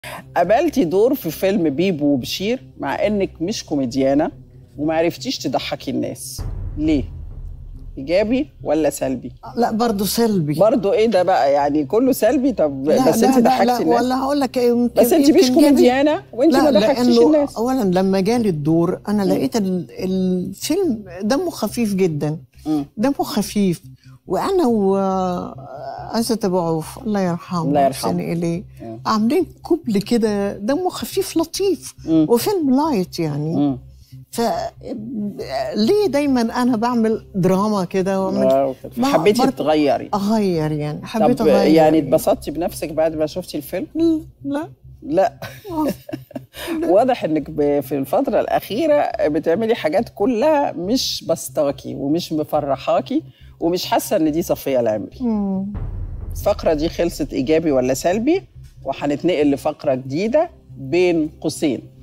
قابلتي دور في فيلم بيبو وبشير مع انك مش كوميديانه وما عرفتيش تضحكي الناس ليه ايجابي ولا سلبي لا برضه سلبي برضه ايه ده بقى يعني كله سلبي طب لا بس لا انت لا ضحكتي لا الناس ولا هقول لك إيه، يمكن بس انت مش يمكن جالي- كوميديانه وانت لا ما ضحكتيش لانه الناس اولا لما جالي الدور انا لقيت ال- الفيلم دمه خفيف جدا مم. دمه خفيف وانا وعزة ابو عوف الله يرحمه الله يرحمه. ويحسن اليه مم. عاملين كوبل كده دمه خفيف لطيف مم. وفيلم لايت يعني مم. ف ليه دايما انا بعمل دراما كده واعمل آه، ما- حبيتي برضه تغيري اغير يعني حبيت طب اغير يعني اتبسطتي بنفسك بعد ما شفتي الفيلم لا لا آه. واضح انك ب- في الفترة الأخيرة بتعملي حاجات كلها مش بسطاكي ومش مفرحاكي ومش حاسة ان دي صفية العمري مم. الفقرة دي خلصت إيجابي ولا سلبي وهنتنقل لفقرة جديدة بين قوسين